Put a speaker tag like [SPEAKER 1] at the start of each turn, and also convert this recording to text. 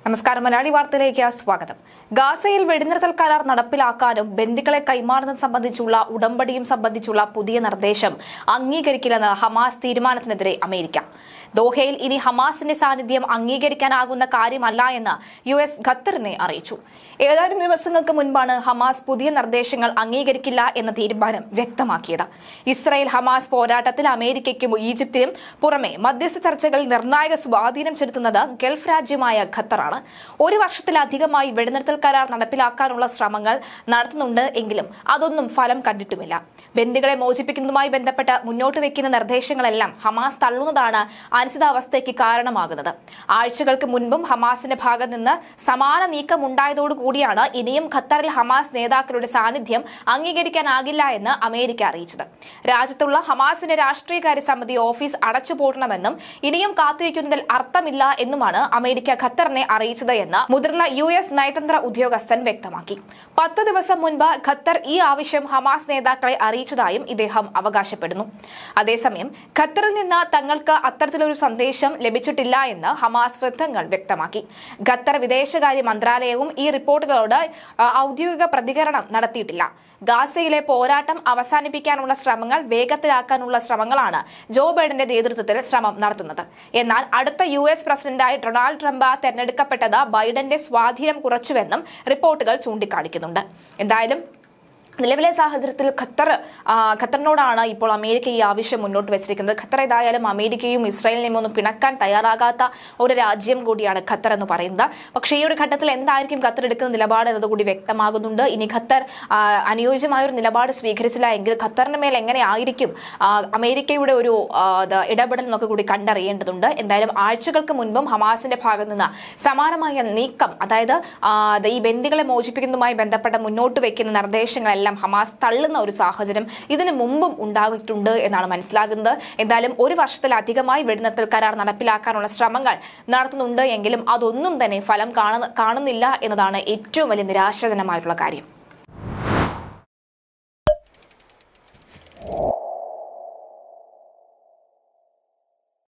[SPEAKER 1] നമസ്കാരം മലയാളി വാർത്തയിലേക്ക് സ്വാഗതം ഗാസയിൽ വെടിനിർത്തൽ കരാർ നടപ്പിലാക്കാനും ബന്ദികളെ കൈമാറുന്നത് സംബന്ധിച്ചുള്ള ഉടമ്പടിയും സംബന്ധിച്ചുള്ള പുതിയ നിർദ്ദേശം അംഗീകരിക്കില്ലെന്ന് ഹമാസ് തീരുമാനത്തിനെതിരെ അമേരിക്ക ദോഹയിൽ ഇനി ഹമാസിന്റെ സാന്നിധ്യം അംഗീകരിക്കാനാകുന്ന കാര്യമല്ല എന്ന് യു എസ് ഖത്തറിനെ അറിയിച്ചു ഏതാനും ദിവസങ്ങൾക്ക് മുൻപാണ് ഹമാസ് പുതിയ നിർദ്ദേശങ്ങൾ അംഗീകരിക്കില്ല എന്ന തീരുമാനം വ്യക്തമാക്കിയത് ഇസ്രായേൽ ഹമാസ് പോരാട്ടത്തിൽ അമേരിക്കയ്ക്കും ഈജിപ്തിനും പുറമെ മധ്യസ്ഥ ചർച്ചകളിൽ നിർണായക സ്വാധീനം ചെലുത്തുന്നത് ഗൾഫ് രാജ്യമായ ഖത്തറാണ് ഒരു വർഷത്തിലധികമായി വെടിനിർത്തൽ കരാർ നടപ്പിലാക്കാനുള്ള ശ്രമങ്ങൾ നടത്തുന്നുണ്ട് എങ്കിലും അതൊന്നും ഫലം കണ്ടിട്ടുമില്ല ബന്ദികളെ മോചിപ്പിക്കുന്നതുമായി ബന്ധപ്പെട്ട് മുന്നോട്ട് വെക്കുന്ന നിർദ്ദേശങ്ങളെല്ലാം ഹമാസ് തള്ളുന്നതാണ് അനിശ്ചിതാവസ്ഥയ്ക്ക് കാരണമാകുന്നത് ആഴ്ചകൾക്ക് മുൻപും ഹമാസിന്റെ ഭാഗത്ത് നിന്ന് സമാന നീക്കം ഉണ്ടായതോടുകൂടിയാണ് ഇനിയും ഖത്തറിൽ ഹമാസ് നേതാക്കളുടെ സാന്നിധ്യം അംഗീകരിക്കാനാകില്ല എന്ന് അമേരിക്ക അറിയിച്ചത് രാജ്യത്തുള്ള ഹമാസിന്റെ രാഷ്ട്രീയകാര്യ സമിതി ഓഫീസ് അടച്ചുപൂട്ടണമെന്നും ഇനിയും കാത്തിരിക്കുന്നതിൽ അർത്ഥമില്ല എന്നുമാണ് അമേരിക്ക ഖത്തറിനെ അറിയിച്ചത് എന്ന് മുതിർന്ന യു എസ് നയതന്ത്ര ഉദ്യോഗസ്ഥൻ വ്യക്തമാക്കി പത്ത് ദിവസം മുൻപ് ഖത്തർ ഈ ആവശ്യം ഹമാസ് നേതാക്കളെ അറിയിച്ചതായും ഇദ്ദേഹം അവകാശപ്പെടുന്നു അതേസമയം ഖത്തറിൽ നിന്ന് തങ്ങൾക്ക് അത്തരത്തിലൊരു സന്ദേശം ലഭിച്ചിട്ടില്ല എന്ന് ഹമാസ് വൃത്തങ്ങൾ വ്യക്തമാക്കി ഖത്തർ വിദേശകാര്യ മന്ത്രാലയവും ഈ റിപ്പോർട്ടുകളോട് ആ, ഔദ്യോഗിക പ്രതികരണം നടത്തിയിട്ടില്ല ഗാസയിലെ പോരാട്ടം അവസാനിപ്പിക്കാനുള്ള ശ്രമങ്ങൾ വേഗത്തിലാക്കാനുള്ള ശ്രമങ്ങളാണ് ജോ ബൈഡന്റെ നേതൃത്വത്തിൽ ശ്രമം നടത്തുന്നത് എന്നാൽ അടുത്ത യു എസ് പ്രസിഡന്റായി ഡൊണാൾഡ് ട്രംപ് തെരഞ്ഞെടുക്കപ്പെട്ടത് ബൈഡന്റെ സ്വാധീനം കുറച്ചുവെന്നും റിപ്പോർട്ടുകൾ ചൂണ്ടിക്കാണിക്കുന്നുണ്ട് എന്തായാലും നിലവിലെ സാഹചര്യത്തിൽ ഖത്തർ ആ, ഖത്തറിനോടാണ് ഇപ്പോൾ അമേരിക്ക ഈ ആവശ്യം മുന്നോട്ട് വെച്ചിരിക്കുന്നത് ഖത്തർ ഏതായാലും അമേരിക്കയും ഇസ്രായേലിനെയും ഒന്നും പിണക്കാൻ തയ്യാറാകാത്ത ഒരു രാജ്യം കൂടിയാണ് ഖത്തർ എന്ന് പറയുന്നത് പക്ഷേ ഈ ഒരു ഘട്ടത്തിൽ എന്തായിരിക്കും ഖത്തർ എടുക്കുന്ന നിലപാട് എന്നതുകൂടി വ്യക്തമാകുന്നുണ്ട് ഇനി ഖത്തർ ആ, അനുയോജ്യമായ ഒരു നിലപാട് സ്വീകരിച്ചില്ല എങ്കിൽ ഖത്തറിന് മേൽ എങ്ങനെ ആയിരിക്കും ആ, അമേരിക്കയുടെ ഒരു ആ, ഇത് ഇടപെടൽ എന്നൊക്കെ കൂടി കണ്ടറിയേണ്ടതുണ്ട് എന്തായാലും ആഴ്ചകൾക്ക് മുൻപും ഹമാസിന്റെ ഭാഗത്ത് നിന്ന് സമാനമായ നീക്കം അതായത് ആ, ഇത് ഈ ബന്ദികളെ മോചിപ്പിക്കുന്നതുമായി ബന്ധപ്പെട്ട മുന്നോട്ട് വെക്കുന്ന നിർദ്ദേശങ്ങളെല്ലാം ഹമാസ് തള്ളുന്ന ഒരു സാഹചര്യം ഇതിനു മുമ്പും ഉണ്ടായിട്ടുണ്ട് എന്നാണ് മനസ്സിലാകുന്നത് എന്തായാലും ഒരു വർഷത്തിലധികമായി വെടിനിർത്തൽ കരാർ നടപ്പിലാക്കാനുള്ള ശ്രമങ്ങൾ നടത്തുന്നുണ്ട് എങ്കിലും അതൊന്നും തന്നെ ഫലം കാണുന്ന- കാണുന്നില്ല എന്നതാണ് ഏറ്റവും വലിയ നിരാശാജനമായിട്ടുള്ള കാര്യം